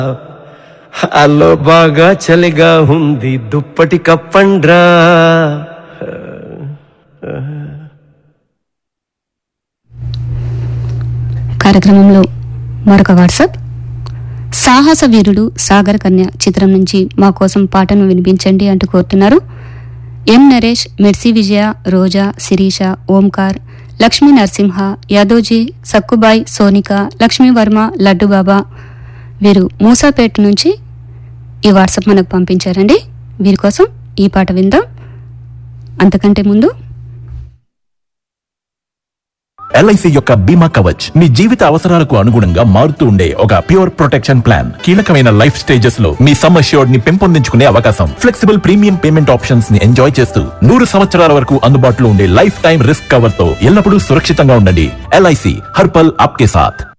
అల్లో బాగా చలిగా ఉంది దుప్పటి కప్పండ్రా కార్యక్రమంలో మరొక వాట్సాప్ సాహస వీరుడు సాగర్ కన్య చిత్రం నుంచి మా కోసం పాటను వినిపించండి అంటూ కోరుతున్నారు ఎం నరేష్ మెర్సీ విజయ రోజా శిరీష ఓంకార్ లక్ష్మీ నరసింహ యాదోజీ సక్కుబాయ్ సోనిక లక్ష్మీవర్మ లడ్డుబాబా వీరు మూసాపేట నుంచి ఈ వాట్సాప్ మనకు పంపించారండి వీరి కోసం ఈ పాట విందాం అంతకంటే ముందు ఎల్ఐసి యొక్క బీమా కవచ్ మీ జీవిత అవసరాలకు అనుగుణంగా మారుతూ ఉండే ఒక ప్యూర్ ప్రొటెక్షన్ ప్లాన్ కీలకమైన లైఫ్ స్టేజెస్ లో మీ సమ్ అష్యూర్డ్ ని పెంపొందించుకునే అవకాశం ఫ్లెక్సిబుల్ ప్రీమియం పేమెంట్ ఆప్షన్స్ ని ఎంజాయ్ చేస్తూ నూరు సంవత్సరాల వరకు అందుబాటులో ఉండే లైఫ్ టైం రిస్క్ కవర్ తో ఎల్లప్పుడూ సురక్షితంగా ఉండండి ఎల్ఐసి హర్పల్ ఆప్కే సాథ్